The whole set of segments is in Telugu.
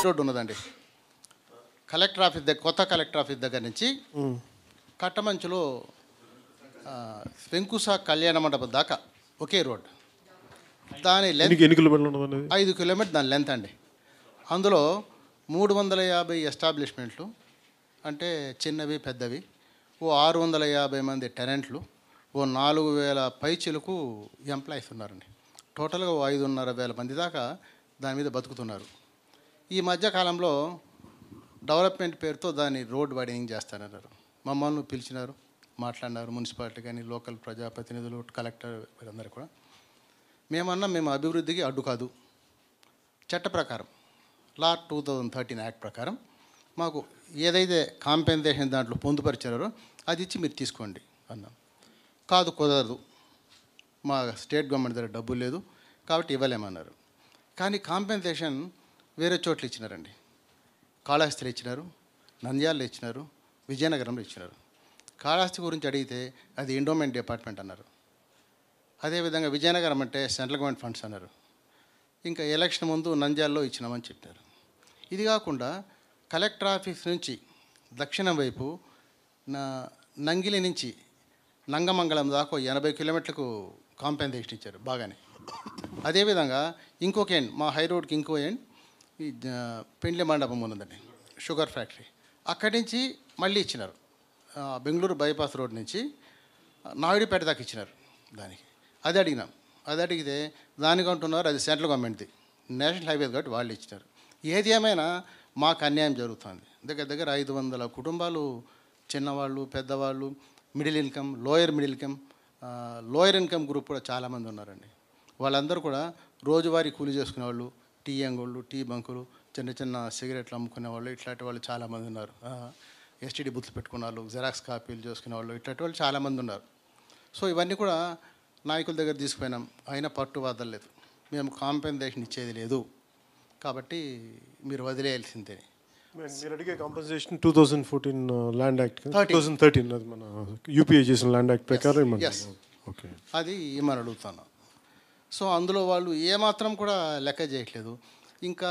రోడ్ ఉన్నదండి కలెక్టర్ ఆఫీస్ దగ్గర కొత్త కలెక్టర్ ఆఫీస్ దగ్గర నుంచి కట్టమంచులో ఆ, వెంకుస కళ్యాణ మండపం దాకా ఒకే రోడ్ దాని లెంత్ ఎన్ని ఎన్ని కిలోమీటర్లు ఉన్నది అనేది ఐదు కిలోమీటర్ దాని లెంత్ అండి అందులో మూడు వందల యాభై ఎస్టాబ్లిష్మెంట్లు అంటే చిన్నవి పెద్దవి ఓ ఆరు వందల యాభై మంది టెనెంట్లు ఓ నాలుగు వేల పైచిలకు ఎంప్లాయీస్ ఉన్నారండి టోటల్గా ఓ ఐదున్నర వేల మంది దాకా దాని మీద బతుకుతున్నారు ఈ మధ్య కాలంలో డెవలప్మెంట్ పేరుతో దాన్ని రోడ్ వైడనింగ్ చేస్తానన్నారు మమ్మల్ని పిలిచినారు మాట్లాడినారు మున్సిపాలిటీ కానీ లోకల్ ప్రజాప్రతినిధులు కలెక్టర్ వీరందరూ కూడా మేమన్నా మేము అభివృద్ధికి అడ్డు కాదు చట్ట ప్రకారం law two thousand thirteen act ప్రకారం మాకు ఏదైతే కాంపెన్సేషన్ దాంట్లో పొందుపరిచారో అది ఇచ్చి మీరు తీసుకోండి అన్నాం కాదు కుదరదు మా స్టేట్ గవర్నమెంట్ దగ్గర డబ్బులు లేదు కాబట్టి ఇవ్వలేమన్నారు కానీ కాంపెన్సేషన్ వేరే చోట్ల ఇచ్చినారండి కాళహస్తిలో ఇచ్చినారు నంద్యాలలో ఇచ్చినారు విజయనగరంలో ఇచ్చినారు కాళహస్తి గురించి అడిగితే అది ఎండోమెంట్ డిపార్ట్మెంట్ అన్నారు అదేవిధంగా విజయనగరం అంటే సెంట్రల్ గవర్నమెంట్ ఫండ్స్ అన్నారు ఇంకా ఎలక్షన్ ముందు నంద్యాలలో ఇచ్చినామని చెప్పారు ఇది కాకుండా కలెక్టర్ ఆఫీస్ నుంచి దక్షిణం వైపు నా నంగిలి నుంచి నంగమంగళం దాకా ఓ ఎనభై కిలోమీటర్లకు కాంపెన్సేషన్ ఇచ్చారు బాగానే అదేవిధంగా ఇంకొక ఎండ్ మా హై రోడ్కి ఇంకో ఎండ్ ఈ జ- పెండ్లి మండపం ఉన్నదండి షుగర్ ఫ్యాక్టరీ అక్కడి నుంచి మళ్ళీ ఇచ్చినారు ఆ, బెంగళూరు బైపాస్ రోడ్ నుంచి నాయుడుపేట దాకా ఇచ్చినారు దానికి అది అడిగినాం అది అడిగితే దానికి అంటున్నారు అది సెంట్రల్ గవర్నమెంట్ది నేషనల్ హైవే కాబట్టి వాళ్ళు ఇచ్చినారు ఏది ఏమైనా మాకు అన్యాయం జరుగుతుంది దగ్గర దగ్గర ఐదు వందల కుటుంబాలు చిన్నవాళ్ళు పెద్దవాళ్ళు middle income lower middle income lower income group కూడా చాలామంది ఉన్నారండి వాళ్ళందరూ కూడా రోజువారీ కూలి చేసుకునే వాళ్ళు టీ అంగోళ్ళు టీ బంకులు చిన్న చిన్న సిగరెట్లు అమ్ముకునే వాళ్ళు ఇట్లాంటి వాళ్ళు చాలామంది ఉన్నారు ఎస్టీడీ బుత్లు పెట్టుకున్న వాళ్ళు జెరాక్స్ కాపీలు చేసుకునే వాళ్ళు ఇట్లాంటి వాళ్ళు చాలామంది ఉన్నారు సో ఇవన్నీ కూడా నాయకుల దగ్గర తీసుకుపోయినాం అయినా పట్టు వదలలేదు మేము కాంపెన్సేషన్ ఇచ్చేది లేదు కాబట్టి మీరు వదిలేయాల్సిందే మీరు అడిగే compensation two thousand fourteen land act two 13. Thousand thirteen అది మన యూపీఐ చేసిన ల్యాండ్ యాక్ట్ ప్రకారం ఇవ్వమని. yes. ఓకే అది ఇమ్మని అడుగుతాను సో అందులో వాళ్ళు ఏమాత్రం కూడా లెక్క చేయట్లేదు ఇంకా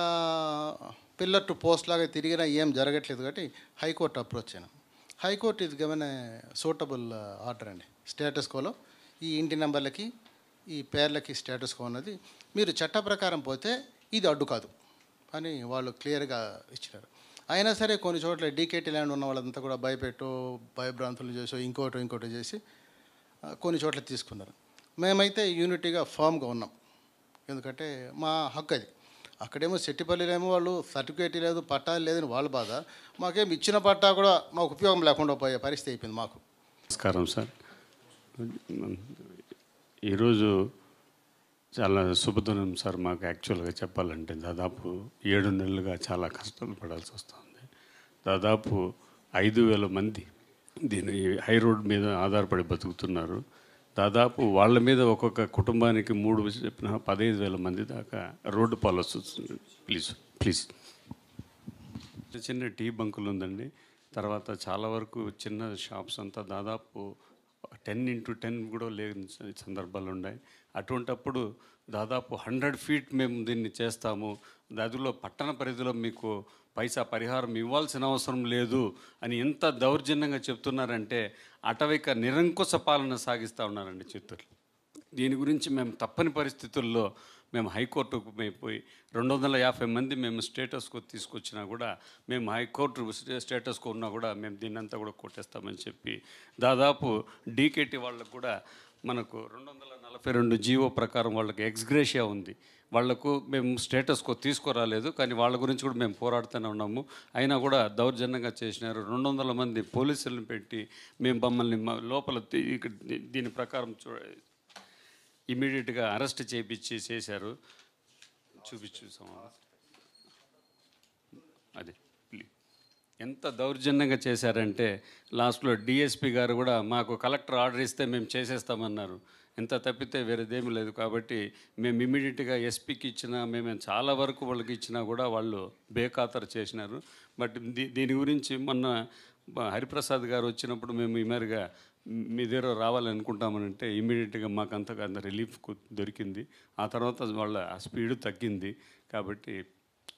పిల్లర్ టు పోస్ట్ లాగా తిరిగినా ఏం జరగట్లేదు కాబట్టి హైకోర్టు అప్రోచ్ అయినాం హైకోర్టు ఇది గమన సూటబుల్ ఆర్డర్ అండి స్టేటస్ కోలో ఈ ఇంటి నెంబర్లకి ఈ పేర్లకి స్టేటస్ కో ఉన్నది మీరు చట్ట ప్రకారం పోతే ఇది అడ్డు కాదు అని వాళ్ళు క్లియర్గా ఇచ్చినారు అయినా సరే కొన్ని చోట్ల డీకేటీ ల్యాండ్ ఉన్న వాళ్ళంతా కూడా భయపెట్టో భయభ్రాంతులు చేసో ఇంకోటో ఇంకోటో చేసి ఆ, కొన్ని చోట్ల తీసుకున్నారు మేమైతే యూనిటీగా ఫామ్గా ఉన్నాం ఎందుకంటే మా హక్కు అది అక్కడేమో సెట్టిపల్లిలేమో వాళ్ళు సర్టిఫికేట్ లేదు పట్టా లేదని వాళ్ళ బాధ మాకేం ఇచ్చిన పట్టా కూడా మాకు ఉపయోగం లేకుండా పోయే పరిస్థితి అయిపోయింది మాకు నమస్కారం సార్ ఈరోజు చాలా శుభదినం సార్ మాకు యాక్చువల్గా చెప్పాలంటే దాదాపు ఏడు నెలలుగా చాలా కష్టాలు పడాల్సి వస్తుంది దాదాపు ఐదు వేల మంది దీని హై రోడ్ మీద ఆధారపడి బతుకుతున్నారు దాదాపు వాళ్ళ మీద ఒక్కొక్క కుటుంబానికి మూడు చెప్పిన పదహైదు వేల మంది దాకా రోడ్డు పాలసీ వస్తుంది ప్లీజ్ ప్లీజ్ చిన్న చిన్న టీ బంకులు ఉందండి తర్వాత చాలా వరకు చిన్న షాప్స్ అంతా దాదాపు టెన్ ఇంటూ టెన్ కూడా లేని స- సందర్భాలు ఉన్నాయి అటువంటప్పుడు దాదాపు హండ్రెడ్ ఫీట్ మేము దీన్ని చేస్తాము అందులో పట్టణ పరిధిలో మీకు పైసా పరిహారం ఇవ్వాల్సిన అవసరం లేదు అని ఎంత దౌర్జన్యంగా చెప్తున్నారంటే అటవిక నిరంకుశ పాలన సాగిస్తూ ఉన్నారండి చిత్తూరు దీని గురించి మేము తప్పని పరిస్థితుల్లో మేము హైకోర్టుకు మేము పోయి రెండు వందల యాభై మంది మేము స్టేటస్కు తీసుకొచ్చినా కూడా మేము హైకోర్టు స్టే- స్టేటస్కు ఉన్నా కూడా మేము దీన్నంతా కూడా కొట్టేస్తామని చెప్పి దాదాపు డీకేటీ వాళ్ళకు కూడా మనకు రెండు వందల నలభై రెండు జీవో ప్రకారం వాళ్ళకి ఎక్స్గ్రేషియా ఉంది వాళ్లకు మేము స్టేటస్కో తీసుకురాలేదు కానీ వాళ్ళ గురించి కూడా మేము పోరాడుతూనే ఉన్నాము అయినా కూడా దౌర్జన్యంగా చేసినారు రెండు వందల మంది పోలీసులను పెట్టి మేము మమ్మల్ని మ- లోపల తీ- ఇక్కడ దీ- దీని ప్రకారం చూ ఇమీడియట్గా అరెస్ట్ చేయించి చేశారు చూపి చూసాము అది ప్లీ- ఎంత దౌర్జన్యంగా చేశారంటే లాస్ట్లో డిఎస్పి గారు కూడా మాకు కలెక్టర్ ఆర్డర్ ఇస్తే మేము చేసేస్తామన్నారు ఎంత తప్పితే వేరేదేమీ లేదు కాబట్టి మేము ఇమీడియట్గా ఎస్పీకి ఇచ్చినా మేము చాలా వరకు వాళ్ళకి ఇచ్చినా కూడా వాళ్ళు బేఖాతరు చేసినారు బట్ దీ- దీని గురించి మొన్న బ- హరిప్రసాద్ గారు వచ్చినప్పుడు మేము ఈ మేరగా మీ దగ్గర రావాలనుకుంటామనంటే ఇమీడియట్గా మాకు అంతగా అంత రిలీఫ్ కు- దొరికింది ఆ తర్వాత వాళ్ళ ఆ స్పీడ్ తగ్గింది కాబట్టి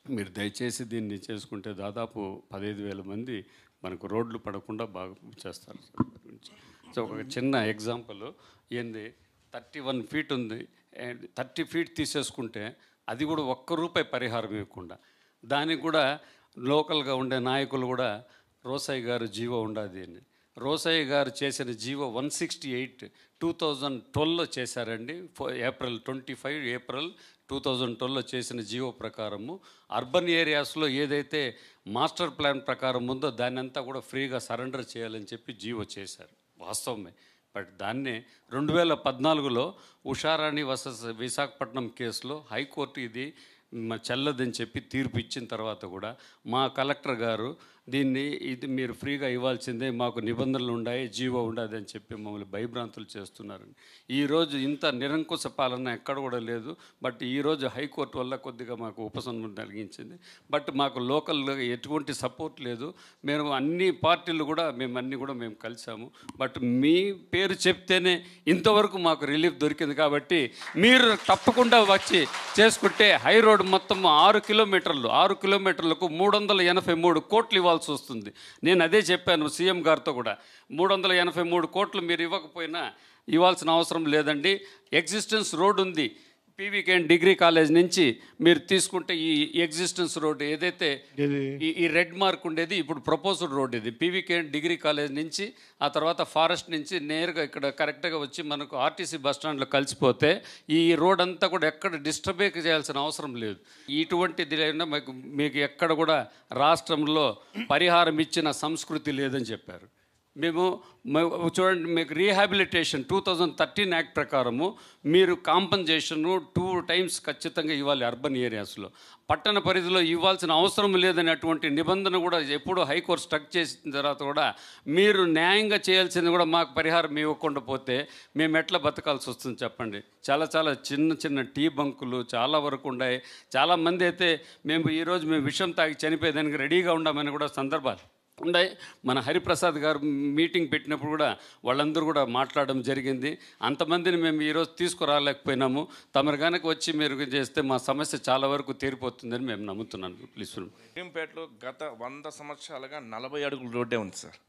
మీరు దయచేసి దీన్ని చేసుకుంటే దాదాపు పదహైదు వేల మంది మనకు రోడ్లు పడకుండా బాగా చేస్తారు సార్ దాని గురించి. సో ఒక చిన్న ఎగ్జాంపుల్ ఏంది థర్టీ వన్ ఫీట్ ఉంది అండ్ థర్టీ ఫీట్ తీసేసుకుంటే అది కూడా ఒక్క రూపాయి పరిహారం ఇవ్వకుండా దానికి కూడా లోకల్గా ఉండే నాయకులు కూడా రోసయ్య గారు జీవో ఉండాది అని రోసయ్య గారు చేసిన GO one sixty eight two thousand ట్వెల్వ్లో చేశారండి ఫో- April twenty five April two thousand ట్వెల్వ్లో చేసిన జీవో ప్రకారము అర్బన్ ఏరియాస్లో ఏదైతే మాస్టర్ ప్లాన్ ప్రకారం ఉందో దాన్ని అంతా కూడా ఫ్రీగా సరెండర్ చేయాలని చెప్పి జీవో చేశారు వాస్తవమే బట్ దాన్నే రెండు వేల పద్నాలుగులో ఉషారాణి వర్సెస్ విశాఖపట్నం కేసులో హైకోర్టు ఇది మ- చెల్లదని చెప్పి తీర్పు ఇచ్చిన తర్వాత కూడా మా కలెక్టర్ గారు దీన్ని ఇది మీరు ఫ్రీగా ఇవ్వాల్సిందే మాకు నిబంధనలు ఉన్నాయి జీవో ఉండదు అని చెప్పి మమ్మల్ని భయభ్రాంతులు చేస్తున్నారని ఈరోజు ఇంత నిరంకుశ పాలన ఎక్కడ కూడా లేదు బట్ ఈరోజు హైకోర్టు వల్ల కొద్దిగా మాకు ఉపశమనం కలిగించింది బట్ మాకు లోకల్గా ఎటువంటి సపోర్ట్ లేదు మేము అన్ని పార్టీలు కూడా మేము అన్నీ కూడా మేము కలిసాము బట్ మీ పేరు చెప్తేనే ఇంతవరకు మాకు రిలీఫ్ దొరికింది కాబట్టి మీరు తప్పకుండా వచ్చి చేసుకుంటే హై రోడ్ మొత్తం ఆరు కిలోమీటర్లు ఆరు కిలోమీటర్లకు మూడు వందల ఎనభై మూడు కోట్లు ఇవ్వాల్సి వస్తుంది నేను అదే చెప్పాను సీఎం గారితో కూడా మూడు వందల ఎనభై మూడు కోట్లు మీరు ఇవ్వకపోయినా ఇవ్వాల్సిన అవసరం లేదండి ఎగ్జిస్టెన్స్ రోడ్ ఉంది పీవీకేఎన్ డిగ్రీ కాలేజ్ నుంచి మీరు తీసుకుంటే ఈ ఎగ్జిస్టెన్స్ రోడ్ ఏదైతే ఏది? ఈ ఈ రెడ్ మార్క్ ఉండేది ఇప్పుడు ప్రపోజ్డ్ రోడ్ ఇది పీవీకేఎన్ డిగ్రీ కాలేజ్ నుంచి ఆ తర్వాత ఫారెస్ట్ నుంచి నేరుగా ఇక్కడ కరెక్ట్గా వచ్చి మనకు ఆర్టీసీ బస్ స్టాండ్లో కలిసిపోతే ఈ రోడ్ అంతా కూడా ఎక్కడ డిస్టర్బే చేయాల్సిన అవసరం లేదు ఇటువంటిది అయినా మీకు మీకు ఎక్కడ కూడా రాష్ట్రంలో పరిహారం ఇచ్చిన సంస్కృతి లేదని చెప్పారు మేము మ- చూడండి మీకు rehabilitation two thousand thirteen act ప్రకారము మీరు కాంపన్సేషన్ టూ టైమ్స్ ఖచ్చితంగా ఇవ్వాలి అర్బన్ ఏరియాస్లో పట్టణ పరిధిలో ఇవ్వాల్సిన అవసరం లేదని అటువంటి నిబంధన కూడా ఎప్పుడూ హైకోర్టు స్ట్రక్ చేసిన తర్వాత కూడా మీరు న్యాయంగా చేయాల్సింది కూడా మాకు పరిహారం ఇవ్వకుండా పోతే మేము ఎట్లా బతకాల్సి వస్తుంది చెప్పండి చాలా చాలా చిన్న చిన్న టీ బంకులు చాలా వరకు ఉన్నాయి చాలామంది అయితే మేము ఈరోజు మేము విషం తాగి చనిపోయేదానికి రెడీగా ఉండమని కూడా సందర్భాలు ఉన్నాయి మన హరిప్రసాద్ గారు మీటింగ్ పెట్టినప్పుడు కూడా వాళ్ళందరూ కూడా మాట్లాడడం జరిగింది అంతమందిని మేము ఈరోజు తీసుకురాలేకపోయినాము తమరు కనుక వచ్చి మీరు చేస్తే మా సమస్య చాలా వరకు తీరిపోతుందని మేము నమ్ముతున్నాను ప్లీజ్ భీంపేటలో గత వంద సంవత్సరాలుగా నలభై అడుగుల రోడ్డే ఉంది సార్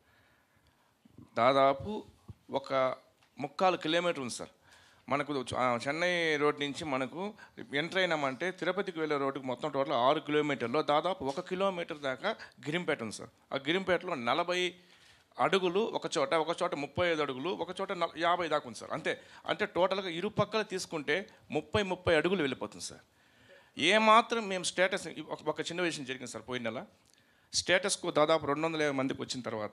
దాదాపు ఒక ముక్కాలు కిలోమీటర్ ఉంది సార్ మనకు ఆ, చెన్నై రోడ్ నుంచి మనకు ఎంటర్ అయినామంటే తిరుపతికి వెళ్ళే రోడ్డుకి మొత్తం టోటల్ ఆరు కిలోమీటర్లో దాదాపు ఒక కిలోమీటర్ దాకా గిరింపేట ఉంది సార్ ఆ గిరింపేటలో నలభై అడుగులు ఒక చోట ఒక చోట ముప్పై ఐదు అడుగులు ఒక చోట నల యాభై దాకా ఉంది సార్ అంతే అంటే టోటల్గా ఇరు పక్కల తీసుకుంటే ముప్పై ముప్పై అడుగులు వెళ్ళిపోతుంది సార్ ఏమాత్రం మేము స్టేటస్ ఒక- ఒక చిన్న విషయం జరిగింది సార్ పోయిన నెల స్టేటస్కు దాదాపు రెండు వందల యాభై మందికి వచ్చిన తర్వాత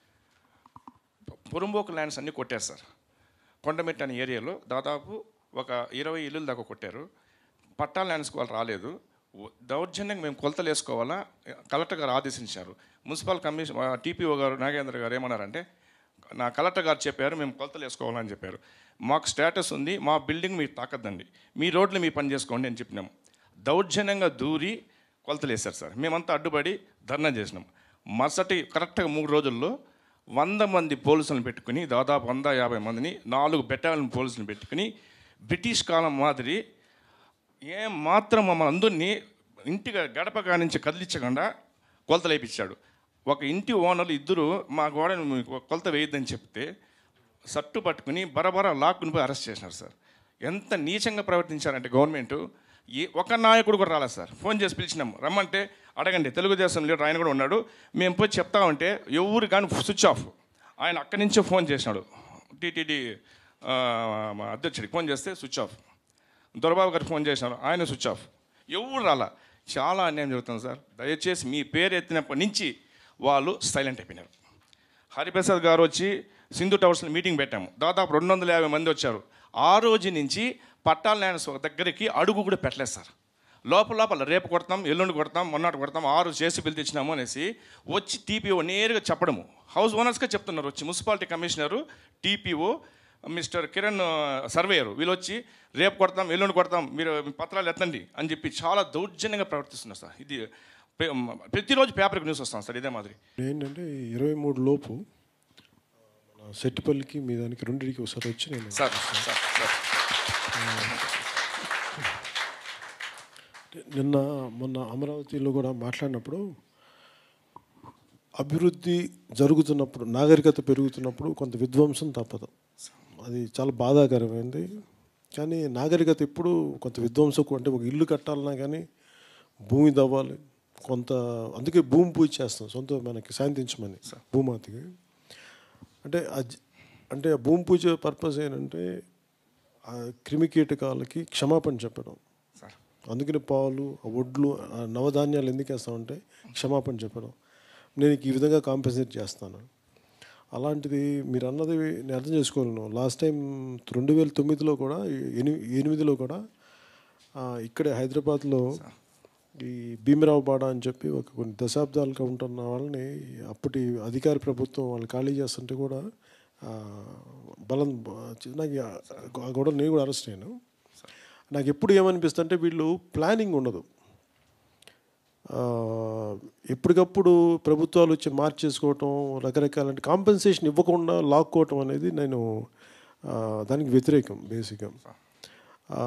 పురుంబోకు ల్యాండ్స్ అన్నీ కొట్టారు సార్ కొండమెట్ట అనే ఏరియాలో దాదాపు ఒక ఇరవై ఇల్లుల దాకా కొట్టారు పట్టా ల్యాండ్స్కి వాళ్ళు రాలేదు వ- దౌర్జన్యంగా మేము కొలతలు వేసుకోవాలా కలెక్టర్ గారు ఆదేశించారు మున్సిపల్ కమిషన్ టీపీఓ గారు నాగేంద్ర గారు ఏమన్నారంటే నా కలెక్టర్ గారు చెప్పారు మేము కొలతలు వేసుకోవాలని చెప్పారు మాకు స్టేటస్ ఉంది మా బిల్డింగ్ మీరు తాకద్దండి మీ రోడ్లు మీ పని చేసుకోండి అని చెప్పినాం దౌర్జన్యంగా దూరి కొలతలు వేశారు సార్ మేమంతా అడ్డుపడి ధర్నా చేసినాం మరుసటి కరెక్ట్గా మూడు రోజుల్లో వంద మంది పోలీసులను పెట్టుకుని దాదాపు వంద యాభై మందిని నాలుగు బెటాలియన్ పోలీసులను పెట్టుకుని బ్రిటిష్ కాలం మాదిరి ఏం మాత్రం మమ్మల్ని అందరినీ ఇంటికి గడప నుంచి కదిలించకుండా కొలతలు వేయించాడు ఒక ఇంటి ఓనర్లు ఇద్దరు మా గోడను మీకు కొలత వేయొద్దని చెప్తే సట్టు పట్టుకుని బరబర లాక్కుని పోయి అరెస్ట్ చేసినారు సార్ ఎంత నీచంగా ప్రవర్తించారంటే గవర్నమెంట్ ఏ ఒక నాయకుడు కూడా రాలేదు సార్ ఫోన్ చేసి పిలిచినాం రమ్మంటే అడగండి తెలుగుదేశం లీడర్ ఆయన కూడా ఉన్నాడు మేము పోయి చెప్తా ఉంటే ఎవరు కానీ స్విచ్ ఆఫ్ ఆయన అక్కడి నుంచే ఫోన్ చేసినాడు టీటీడీ అధ్యక్షుడికి ఫోన్ చేస్తే స్విచ్ ఆఫ్ దొరబాబు గారికి ఫోన్ చేసినారు ఆయన స్విచ్ ఆఫ్ ఎవరు రాలా చాలా అన్యాయం జరుగుతుంది సార్ దయచేసి మీ పేరు ఎత్తినప్పటి నుంచి వాళ్ళు సైలెంట్ అయిపోయినారు హరిప్రసాద్ గారు వచ్చి సింధు టవర్స్లో మీటింగ్ పెట్టాము దాదాపు రెండు వందల యాభై మంది వచ్చారు ఆ రోజు నుంచి పట్టాల ల్యాండ్స్ దగ్గరికి అడుగు కూడా పెట్టలేదు సార్ లోపల లోపల రేపు కొడతాం ఎల్లుండి కొడతాం మొన్నటి కొడతాం ఆరు చేసి బిల్ తెచ్చినాము అనేసి వచ్చి టీపీఓ నేరుగా చెప్పడము హౌస్ ఓనర్స్గా చెప్తున్నారు వచ్చి municipality commissioner TPO mister Kiran surveyor వీళ్ళు వచ్చి రేపు కొడతాం ఎల్లుండి కొడతాం మీరు పత్రాలు ఎత్తండి అని చెప్పి చాలా దౌర్జన్యంగా ప్రవర్తిస్తున్నారు సార్ ఇది పే- ప్రతిరోజు పేపర్కి న్యూస్ వస్తాం సార్ ఇదే మాదిరి ఏంటంటే ఇరవై మూడు లోపు మన సెట్టిపల్లికి మీ దానికి రెండింటికి ఒకసారి వచ్చి నేను సార్ సార్ సార్ నిన్న మొన్న అమరావతిలో కూడా మాట్లాడినప్పుడు అభివృద్ధి జరుగుతున్నప్పుడు నాగరికత పెరుగుతున్నప్పుడు కొంత విధ్వంసం తప్పదు అది చాలా బాధాకరమైంది కానీ నాగరికత ఎప్పుడు కొంత విధ్వంసకు అంటే ఒక ఇల్లు కట్టాలన్నా కానీ భూమి తవ్వాలి కొంత అందుకే భూమి పూజ చేస్తాం సొంత మనకి శాంతించమని భూమాతకి అంటే అజ్- అంటే ఆ భూమి పూజ పర్పస్ ఏంటంటే ఆ క్రిమి కీటకాలకి క్షమాపణ చెప్పడం సార్ అందుకని పాలు ఆ వడ్లు ఆ నవధాన్యాలు ఎందుకు వేస్తామంటే క్షమాపణ చెప్పడం నేను ఈ విధంగా కాంపెన్సేట్ చేస్తాను అలాంటిది మీరు అన్నది నేను అర్థం చేసుకోలేను లాస్ట్ టైం రెండు వేల తొమ్మిదిలో కూడా ఎనిమిది ఎనిమిదిలో కూడా ఆ, ఇక్కడే హైదరాబాద్లో ఈ భీమరావు బాడ అని చెప్పి ఒక కొన్ని దశాబ్దాలుగా ఉంటున్న వాళ్ళని అప్పటి అధికార ప్రభుత్వం వాళ్ళు ఖాళీ చేస్తుంటే కూడా ఆ, బలం నాకు ఆ గొడవ నేను కూడా అరెస్ట్ అయ్యాను నాకు ఎప్పుడు ఏమనిపిస్తుంది అంటే వీళ్ళు ప్లానింగ్ ఉండదు ఆ, ఎప్పటికప్పుడు ప్రభుత్వాలు వచ్చి మార్చేసుకోవటం రకరకాల కాంపెన్సేషన్ ఇవ్వకుండా లాక్కోవటం అనేది నేను ఆ, దానికి వ్యతిరేకం బేసిక్గా ఆ,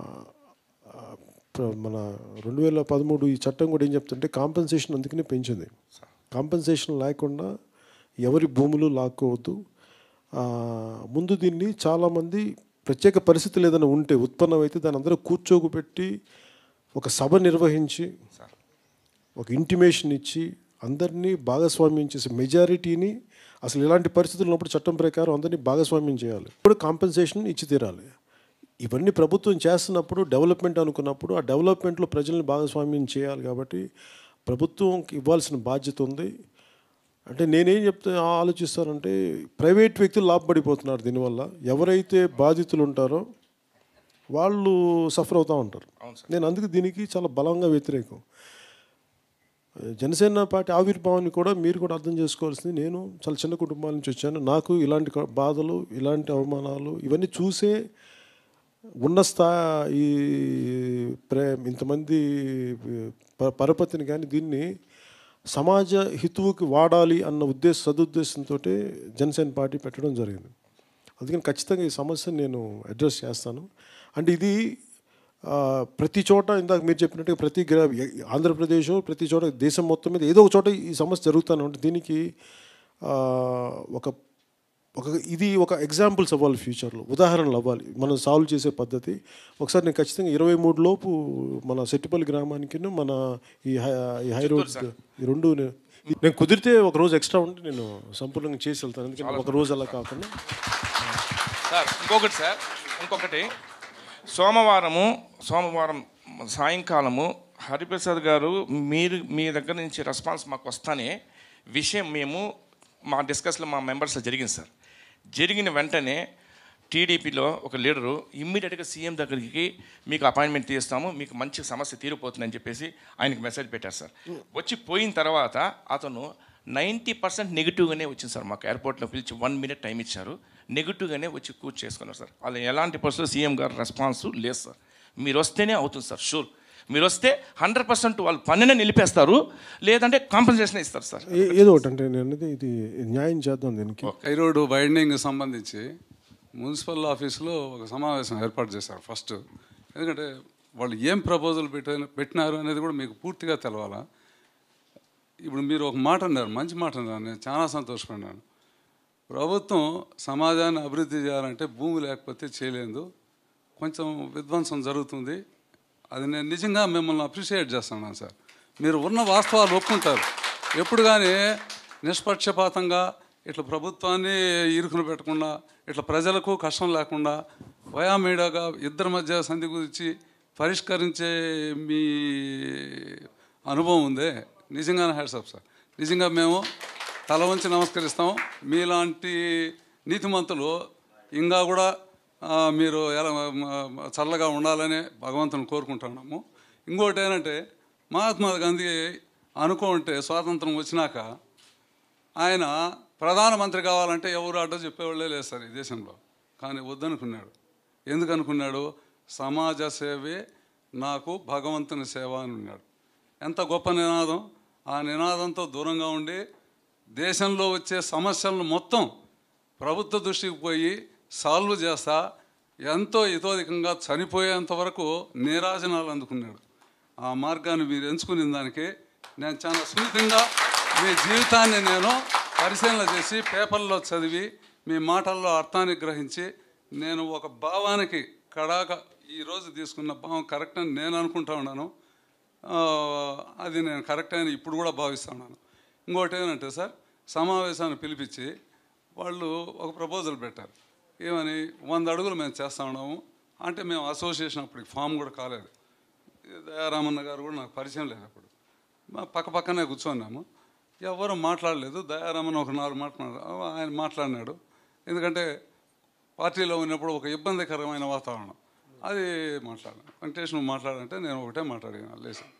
ఆ, ప్ర- మన రెండు వేల పదమూడు ఈ చట్టం కూడా ఏం చెప్తుంటే కాంపెన్సేషన్ అందుకనే పెంచింది కాంపెన్సేషన్ లేకుండా ఎవరి భూములు లాక్కోవద్దు ఆ, ముందు దీన్ని చాలామంది ప్రత్యేక పరిస్థితులు ఏదైనా ఉంటే ఉత్పన్నమైతే దాని అందరూ కూర్చోకుపెట్టి ఒక సభ నిర్వహించి ఒక ఇంటిమేషన్ ఇచ్చి అందరినీ భాగస్వామ్యం చేసి మెజారిటీని అసలు ఇలాంటి పరిస్థితులు ఉన్నప్పుడు చట్టం ప్రకారం అందరినీ భాగస్వామ్యం చేయాలి ఇప్పుడు కాంపెన్సేషన్ ఇచ్చి తీరాలి ఇవన్నీ ప్రభుత్వం చేస్తున్నప్పుడు డెవలప్మెంట్ అనుకున్నప్పుడు ఆ డెవలప్మెంట్లో ప్రజల్ని భాగస్వామ్యం చేయాలి కాబట్టి ప్రభుత్వంకి ఇవ్వాల్సిన బాధ్యత ఉంది అంటే నేనేం చెప్తే ఆలోచిస్తానంటే ప్రైవేట్ వ్యక్తులు లాభపడిపోతున్నారు దీనివల్ల ఎవరైతే బాధితులు ఉంటారో వాళ్ళు సఫర్ అవుతూ ఉంటారు నేను అందుకే దీనికి చాలా బలంగా వ్యతిరేకం జనసేన పార్టీ ఆవిర్భావాన్ని కూడా మీరు కూడా అర్థం చేసుకోవాల్సింది నేను చాలా చిన్న కుటుంబాల నుంచి వచ్చాను నాకు ఇలాంటి క- బాధలు ఇలాంటి అవమానాలు ఇవన్నీ చూసే ఉన్న స్థాయి ప్రే ఇంతమంది ప- పరపతిని కానీ దీన్ని సమాజ హితువుకి వాడాలి అన్న ఉద్దేశ సదుద్దేశంతో జనసేన పార్టీ పెట్టడం జరిగింది అందుకని ఖచ్చితంగా ఈ సమస్యను నేను అడ్రస్ చేస్తాను అంటే ఇది ఆ, ప్రతి చోట ఇందాక మీరు చెప్పినట్టుగా ప్రతి గ్రా ఆంధ్రప్రదేశ్ ప్రతి చోట దేశం మొత్తం మీద ఏదో ఒక చోట ఈ సమస్య జరుగుతూనే ఉంటుంది దీనికి ఆ, ఒక ఒక ఇది ఒక ఎగ్జాంపుల్స్ అవ్వాలి ఫ్యూచర్లో ఉదాహరణలు అవ్వాలి మనం సాల్వ్ చేసే పద్ధతి ఒకసారి నేను ఖచ్చితంగా ఇరవై మూడు లోపు మన సెట్టిపల్లి గ్రామానికి మన ఈ హై ఈ హై రోడ్ ఈ రెండు నే- నేను కుదిరితే ఒక రోజు ఎక్స్ట్రా ఉంటే నేను సంపూర్ణంగా చేసి వెళ్తాను ఎందుకంటే ఒక రోజు అలా కాకుండా సార్ ఇంకొకటి సార్ ఇంకొకటి సోమవారము సోమవారం సాయంకాలము హరిప్రసాద్ గారు మీరు మీ దగ్గర నుంచి రెస్పాన్స్ మాకు వస్తానే విషయం మేము మా డిస్కస్లో మా మెంబర్స్లో జరిగింది సార్ జరిగిన వెంటనే టీడీపీలో ఒక లీడరు ఇమ్మీడియట్గా సీఎం దగ్గరికి మీకు అపాయింట్మెంట్ తీస్తాము మీకు మంచి సమస్య తీరిపోతుందని చెప్పేసి ఆయనకి మెసేజ్ పెట్టారు సార్ వచ్చి పోయిన తర్వాత అతను నైంటీ పర్సెంట్ నెగిటివ్గానే వచ్చింది సార్ మాకు ఎయిర్పోర్ట్లో పిలిచి వన్ మినిట్ టైం ఇచ్చారు నెగిటివ్గానే వచ్చి కూర్చు చేసుకున్నారు సార్ వాళ్ళు ఎలాంటి పరిస్థితుల్లో సీఎం గారు రెస్పాన్స్ లేదు సార్ మీరు వస్తేనే అవుతుంది సార్ షూర్ మీరు వస్తే హండ్రెడ్ పర్సెంట్ వాళ్ళు పనినే నిలిపేస్తారు లేదంటే కాంపెన్సేషన్ ఇస్తారు సార్ ఏ- ఏదో ఒకటి అంటే నేను అనేది ఇది న్యాయం చేద్దాం దీనికి హై రోడ్డు వైండింగ్ సంబంధించి మున్సిపల్ ఆఫీసులో ఒక సమావేశం ఏర్పాటు చేశారు ఫస్ట్ ఎందుకంటే వాళ్ళు ఏం ప్రపోజల్ పెట్టిన పెట్టినారు అనేది కూడా మీకు పూర్తిగా తెలవాలా ఇప్పుడు మీరు ఒక మాట అన్నారు మంచి మాట అన్నారు నేను చాలా సంతోషపడినాను ప్రభుత్వం సమాజాన్ని అభివృద్ధి చేయాలంటే భూమి లేకపోతే చేయలేదు కొంచెం విధ్వంసం జరుగుతుంది అది నేను నిజంగా మిమ్మల్ని అప్రిషియేట్ చేస్తున్నాను సార్ మీరు ఉన్న వాస్తవాలు ఒప్పుకుంటారు ఎప్పుడు కానీ నిష్పక్షపాతంగా ఇట్లా ప్రభుత్వాన్ని ఇరుకున పెట్టకుండా ఇట్లా ప్రజలకు కష్టం లేకుండా వయామీడియాగా ఇద్దరి మధ్య సంధి గురించి పరిష్కరించే మీ అనుభవం ఉందే నిజంగానే హ్యాట్సప్ సార్ నిజంగా మేము తల వంచి నమస్కరిస్తాం మీలాంటి నీతిమంతులు ఇంకా కూడా ఆ, మీరు ఎలా మ- చల్లగా ఉండాలని భగవంతుని కోరుకుంటున్నాము ఇంకోటి ఏంటంటే మహాత్మా గాంధీ అనుకుంటే స్వాతంత్రం వచ్చినాక ఆయన ప్రధానమంత్రి కావాలంటే ఎవరు అడ్డో చెప్పేవాళ్ళే లేదు సార్ ఈ దేశంలో కానీ వద్దనుకున్నాడు ఎందుకు అనుకున్నాడు సమాజ సేవే నాకు భగవంతుని సేవ అని ఉన్నాడు ఎంత గొప్ప నినాదం ఆ నినాదంతో దూరంగా ఉండి దేశంలో వచ్చే సమస్యలను మొత్తం ప్రభుత్వ దృష్టికి పోయి సాల్వ్ చేస్తా ఎంతో ఇతోధికంగా చనిపోయేంత వరకు నీరాజనాలు అందుకున్నాడు ఆ మార్గాన్ని మీరు ఎంచుకునే దానికి నేను చాలా సున్నితంగా మీ జీవితాన్ని నేను పరిశీలన చేసి పేపర్లో చదివి మీ మాటల్లో అర్థాన్ని గ్రహించి నేను ఒక భావానికి కడాక ఈరోజు తీసుకున్న భావం కరెక్ట్ అని నేను అనుకుంటా ఉన్నాను ఆ, అది నేను కరెక్ట్ అని ఇప్పుడు కూడా భావిస్తున్నాను ఇంకోటి ఏంటంటే సార్ సమావేశాన్ని పిలిపించి వాళ్ళు ఒక ప్రపోజల్ పెట్టారు ఏమని వంద అడుగులు మేము చేస్తా ఉన్నాము అంటే మేము అసోసియేషన్ అప్పటికి ఫామ్ కూడా కాలేదు దయారామన్న గారు కూడా నాకు పరిచయం లేదు అప్పుడు మా పక్క పక్కనే కూర్చున్నాము ఎవరు మాట్లాడలేదు దయారామన్న ఒక నాలుగు మాట్లాడారు ఆయన మాట్లాడినాడు ఎందుకంటే పార్టీలో ఉన్నప్పుడు ఒక ఇబ్బందికరమైన వాతావరణం అది మాట్లాడాను వెంకటేష్ నువ్వు మాట్లాడంటే నేను ఒకటే మాట్లాడాను లేచాను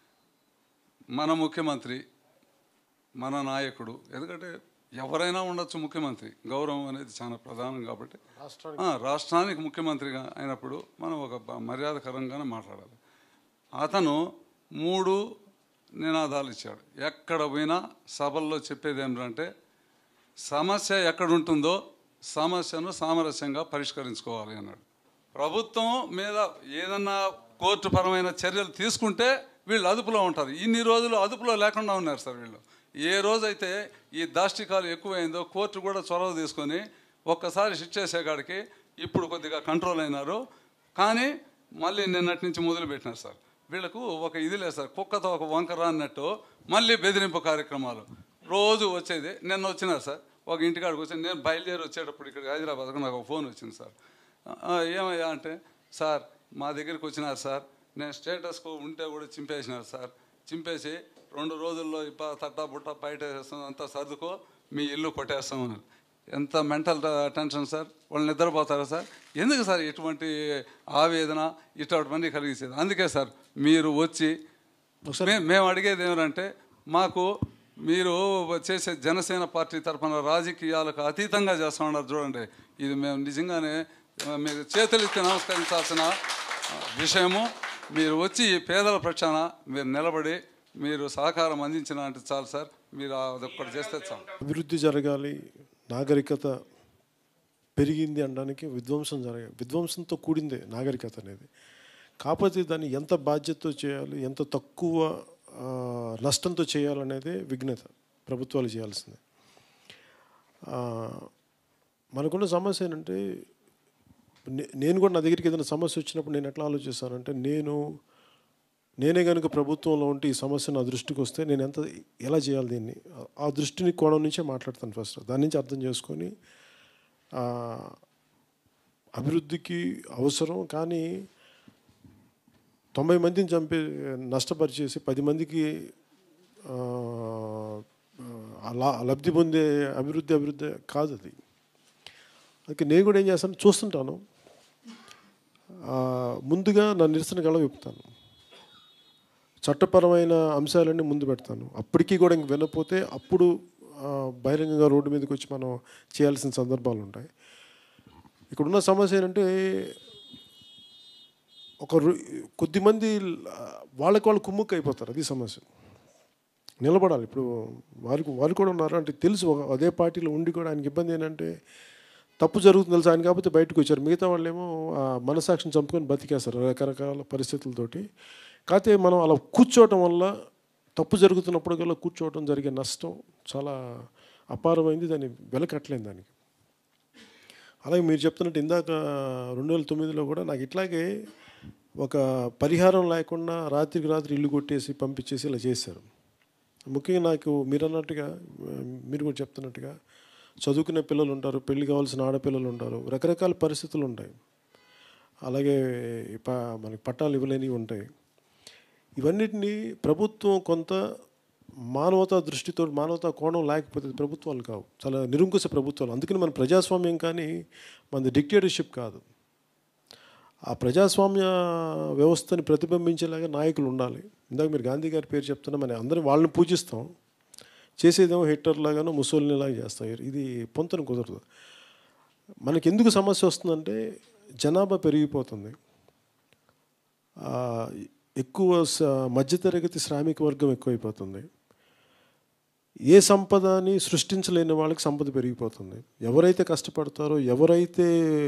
మన ముఖ్యమంత్రి మన నాయకుడు ఎందుకంటే ఎవరైనా ఉండొచ్చు ముఖ్యమంత్రి గౌరవం అనేది చాలా ప్రధానం కాబట్టి ఆ, రాష్ట్రానికి ముఖ్యమంత్రిగా అయినప్పుడు మనం ఒక బ- మర్యాదకరంగానే మాట్లాడాలి అతను మూడు నినాదాలు ఇచ్చాడు ఎక్కడ పోయినా సభల్లో చెప్పేది ఏమిటంటే సమస్య ఎక్కడ ఉంటుందో సమస్యను సామరస్యంగా పరిష్కరించుకోవాలి అన్నాడు ప్రభుత్వం మీద ఏదన్నా కోర్టు పరమైన చర్యలు తీసుకుంటే వీళ్ళు అదుపులో ఉంటారు ఇన్ని రోజులు అదుపులో లేకుండా ఉన్నారు సార్ వీళ్ళు ఏ రోజైతే ఈ దాష్టికాలు ఎక్కువైందో కోర్టు కూడా చొరవ తీసుకొని ఒక్కసారి షిట్ చేసే కాడికి ఇప్పుడు కొద్దిగా కంట్రోల్ అయినారు కానీ మళ్ళీ నిన్నటి నుంచి మొదలుపెట్టినారు సార్ వీళ్ళకు ఒక ఇది లేదు సార్ కుక్కతో ఒక వంకర అన్నట్టు మళ్ళీ బెదిరింపు కార్యక్రమాలు రోజు వచ్చేది నిన్న వచ్చినారు సార్ ఒక ఇంటికాడికి వచ్చి నేను బయలుదేరి వచ్చేటప్పుడు ఇక్కడ హైదరాబాద్కు నాకు ఒక ఫోన్ వచ్చింది సార్ ఆ, ఏమయ్యా అంటే సార్ మా దగ్గరికి వచ్చినారు సార్ నేను స్టేటస్కు ఉంటే కూడా చింపేసినారు సార్ చింపేసి రెండు రోజుల్లో ఇప్ప తట్టా బుట్ట బయట వేస్తాం అంతా సర్దుకో మీ ఇల్లు కొట్టేస్తాం అన్నారు ఎంత మెంటల్ టెన్షన్ సార్ వాళ్ళు నిద్రపోతారా సార్ ఎందుకు సార్ ఇటువంటి ఆవేదన ఇటువంటివన్నీ కలిగించేది అందుకే సార్ మీరు వచ్చి మే- మేము అడిగేది ఏమంటే మాకు మీరు చేసే జనసేన పార్టీ తరఫున రాజకీయాలకు అతీతంగా చేస్తా ఉన్నారు చూడండి ఇది మేము నిజంగానే ఆ, మీకు చేతులెత్తి నమస్కరించాల్సిన ఆ, విషయము మీరు వచ్చి ఈ పేదల పక్షాన మీరు నిలబడి మీరు సహకారం అందించిన అంటే చాలు సార్ మీరు అదొక్కటి చేస్తే చాలు అభివృద్ధి జరగాలి నాగరికత పెరిగింది అనడానికి విధ్వంసం జరగాలి విధ్వంసంతో కూడిందే నాగరికత అనేది కాకపోతే దాన్ని ఎంత బాధ్యతతో చేయాలి ఎంత తక్కువ ఆ, నష్టంతో చేయాలనేదే విఘ్నత ప్రభుత్వాలు చేయాల్సిందే ఆ, మనకున్న సమస్య ఏంటంటే నే- నేను కూడా నా దగ్గరికి ఏదైనా సమస్య వచ్చినప్పుడు నేను ఎట్లా ఆలోచిస్తానంటే నేను నేనే కనుక ప్రభుత్వంలో ఉంటే ఈ సమస్య నా దృష్టికి వస్తే నేను ఎంత ఎలా చేయాలి దీన్ని ఆ- ఆ దృష్టిని కోణం నుంచే మాట్లాడతాను ఫస్ట్ దాని నుంచి అర్థం చేసుకొని ఆ, అభివృద్ధికి అవసరం కానీ తొంభై మందిని చంపే నష్టపరిచేసి పది మందికి ఆ, ఆ లా- లబ్ధి పొందే అభివృద్ధి అభివృద్ధి కాదు అది అందుకే నేను కూడా ఏం చేస్తాను చూస్తుంటాను ఆ, ముందుగా నా నిరసన గల విప్పుతాను చట్టపరమైన అంశాలన్నీ ముందు పెడతాను అప్పటికీ కూడా ఇంక వినపోతే అప్పుడు ఆ, బహిరంగంగా రోడ్డు మీదకి వచ్చి మనం చేయాల్సిన సందర్భాలు ఉంటాయి ఇక్కడున్న సమస్య ఏంటంటే ఒక రు- కొద్దిమంది ఆ, వాళ్ళకి వాళ్ళు కుమ్ముక్క అయిపోతారు అది సమస్య నిలబడాలి ఇప్పుడు వారికి వారు కూడా ఉన్నారు అంటే తెలుసు ఒక అదే పార్టీలో ఉండి కూడా ఆయనకి ఇబ్బంది ఏంటంటే తప్పు జరుగుతుంది తెలుసు ఆయన కాకపోతే బయటకు వచ్చారు మిగతా వాళ్ళేమో ఆ మనసాక్షిని చంపుకొని బతికేస్తారు రకరకాల పరిస్థితులతోటి కాకపోతే మనం అలా కూర్చోవటం వల్ల తప్పు జరుగుతున్నప్పుడు కల్లా కూర్చోవటం జరిగే నష్టం చాలా అపారమైంది దాన్ని వెలకట్టలేం దానికి అలాగే మీరు చెప్తున్నట్టు ఇందాక రెండు వేల తొమ్మిదిలో కూడా నాకు ఇట్లాగే ఒక పరిహారం లేకుండా రాత్రికి రాత్రి ఇల్లు కొట్టేసి పంపించేసి ఇలా చేశారు ముఖ్యంగా నాకు మీరు అన్నట్టుగా ఆ, మీరు కూడా చెప్తున్నట్టుగా చదువుకునే పిల్లలు ఉంటారు పెళ్లి కావాల్సిన ఆడపిల్లలు ఉంటారు రకరకాల పరిస్థితులు ఉంటాయి అలాగే ప మనకి పట్టాలు ఇవ్వలేనివి ఉంటాయి ఇవన్నిటినీ ప్రభుత్వం కొంత మానవతా దృష్టితో మానవతా కోణం లేకపోతే ప్రభుత్వాలు కావు చాలా నిరంకుశ ప్రభుత్వాలు అందుకని మన ప్రజాస్వామ్యం కానీ మనది డిక్టేటర్షిప్ కాదు ఆ ప్రజాస్వామ్య వ్యవస్థని ప్రతిబింబించేలాగా నాయకులు ఉండాలి ఇందాక మీరు గాంధీ గారి పేరు చెప్తున్నా మన అందరం వాళ్ళని పూజిస్తాం చేసేదేమో హిట్లర్ లాగానో ముసోలిని లాగా చేస్తాం ఇది పొంతన కుదరదు మనకి ఎందుకు సమస్య వస్తుందంటే జనాభా పెరిగిపోతుంది ఆ, ఎక్కువ స- మధ్యతరగతి శ్రామిక వర్గం ఎక్కువైపోతుంది ఏ సంపదని సృష్టించలేని వాళ్ళకి సంపద పెరిగిపోతుంది ఎవరైతే కష్టపడతారో ఎవరైతే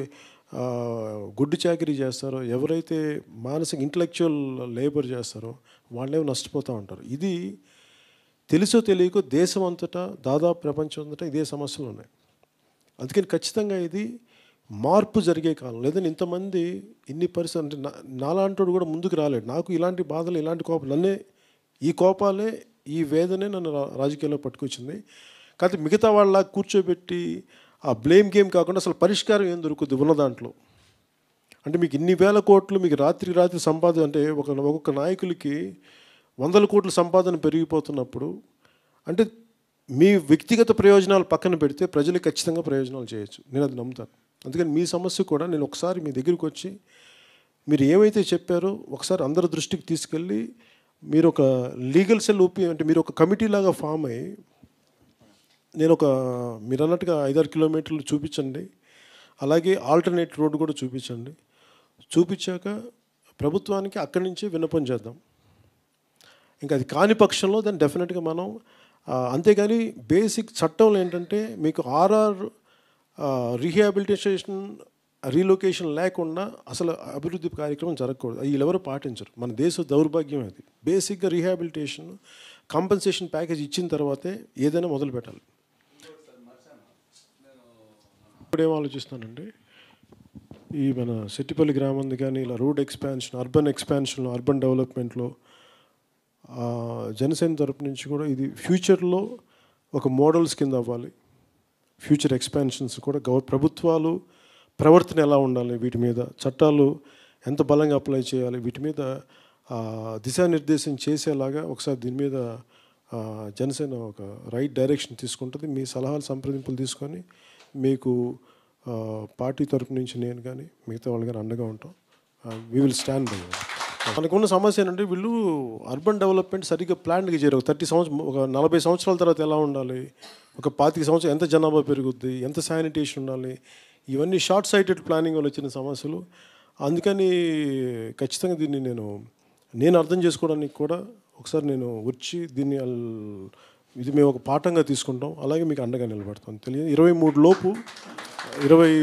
ఆ, గుడ్డు చాకరీ చేస్తారో ఎవరైతే మానసిక ఇంటలెక్చువల్ లేబర్ చేస్తారో వాళ్ళేమో నష్టపోతూ ఉంటారు ఇది తెలుసో తెలియకో దేశం అంతటా దాదాపు ప్రపంచం అంతటా ఇదే సమస్యలు ఉన్నాయి అందుకని ఖచ్చితంగా ఇది మార్పు జరిగే కాలం లేదని ఇంతమంది ఇన్ని పరిస్థితులు అంటే నా నాలాంటోడు కూడా ముందుకు రాలేడు నాకు ఇలాంటి బాధలు ఇలాంటి కోపం నన్నే ఈ కోపాలే ఈ వేదనే నన్ను రా- రాజకీయాల్లో పట్టుకొచ్చింది కాకపోతే మిగతా వాళ్ళ కూర్చోబెట్టి ఆ బ్లేమ్ గేమ్ కాకుండా అసలు పరిష్కారం ఏం దొరుకుద్ది ఉన్న దాంట్లో అంటే మీకు ఇన్ని వేల కోట్లు మీకు రాత్రి రాత్రి సంపాదన అంటే ఒక ఒక్కొక్క నాయకులకి వందల కోట్ల సంపాదన పెరిగిపోతున్నప్పుడు అంటే మీ వ్యక్తిగత ప్రయోజనాలు పక్కన పెడితే ప్రజలకు ఖచ్చితంగా ప్రయోజనాలు చేయొచ్చు నేను అది నమ్ముతాను అందుకని మీ సమస్య కూడా నేను ఒకసారి మీ దగ్గరికి వచ్చి మీరు ఏమైతే చెప్పారో ఒకసారి అందరి దృష్టికి తీసుకెళ్ళి మీరు ఒక లీగల్ సెల్ ఒపి అంటే మీరు ఒక కమిటీ లాగా ఫామ్ అయ్యి నేను ఒక మీరు అన్నట్టుగా ఐదారు కిలోమీటర్లు చూపించండి అలాగే ఆల్టర్నేట్ రోడ్డు కూడా చూపించండి చూపించాక ప్రభుత్వానికి అక్కడి నుంచే విన్నపం చేద్దాం ఇంకా అది కాని పక్షంలో దాన్ని డెఫినెట్గా మనం ఆ, అంతేగాని బేసిక్ చట్టంలో ఏంటంటే మీకు ఆర్ఆర్ రీహాబిలిటేషన్ రీలొకేషన్ లేకుండా అసలు అభివృద్ధి కార్యక్రమం జరగకూడదు అది వీళ్ళెవరూ పాటించరు మన దేశ దౌర్భాగ్యం అది బేసిక్గా రీహాబిలిటేషన్ కాంపెన్సేషన్ ప్యాకేజ్ ఇచ్చిన తర్వాతే ఏదైనా మొదలు పెట్టాలి ఇప్పుడు ఏం ఆలోచిస్తానండి ఈ మన సెట్టిపల్లి గ్రామంది కానీ ఇలా రోడ్ ఎక్స్పాన్షన్ అర్బన్ ఎక్స్పాన్షన్లో అర్బన్ డెవలప్మెంట్లో ఆ, జనసేన తరపు నుంచి కూడా ఇది ఫ్యూచర్లో ఒక మోడల్స్ కింద అవ్వాలి ఫ్యూచర్ ఎక్స్పాన్షన్స్ కూడా గవర్ ప్రభుత్వాలు ప్రవర్తన ఎలా ఉండాలి వీటి మీద చట్టాలు ఎంత బలంగా అప్లై చేయాలి వీటి మీద ఆ, దిశానిర్దేశం చేసేలాగా ఒకసారి దీని మీద ఆ, జనసేన ఒక రైట్ డైరెక్షన్ తీసుకుంటుంది మీ సలహాలు సంప్రదింపులు తీసుకొని మీకు ఆ, పార్టీ తరపు నుంచి నేను కానీ మిగతా వాళ్ళు కానీ అండగా ఉంటాం వీ విల్ స్టాండ్ బై మనకున్న సమస్య ఏంటంటే వీళ్ళు అర్బన్ డెవలప్మెంట్ సరిగ్గా ప్లాన్కి చేయరు ఒక థర్టీ సంవత్సరం ఒక నలభై సంవత్సరాల తర్వాత ఎలా ఉండాలి ఒక పాతిక సంవత్సరం ఎంత జనాభా పెరుగుద్ది ఎంత శానిటేషన్ ఉండాలి ఇవన్నీ షార్ట్ సైటెడ్ ప్లానింగ్ వల్ల వచ్చిన సమస్యలు అందుకని ఖచ్చితంగా దీన్ని నేను నేను అర్థం చేసుకోవడానికి కూడా ఒకసారి నేను వచ్చి దీన్ని అల్- ఇది మేము ఒక పాఠంగా తీసుకుంటాం అలాగే మీకు అండగా నిలబడతాం తెలియదు ఇరవై మూడు లోపు ఇరవై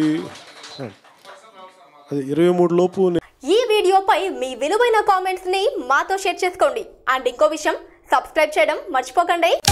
అదే ఇరవై మూడు లోపు నేను ఈ వీడియోపై మీ విలువైన కామెంట్స్ ని మాతో షేర్ చేసుకోండి అండ్ ఇంకో విషయం సబ్స్క్రైబ్ చేయడం మర్చిపోకండి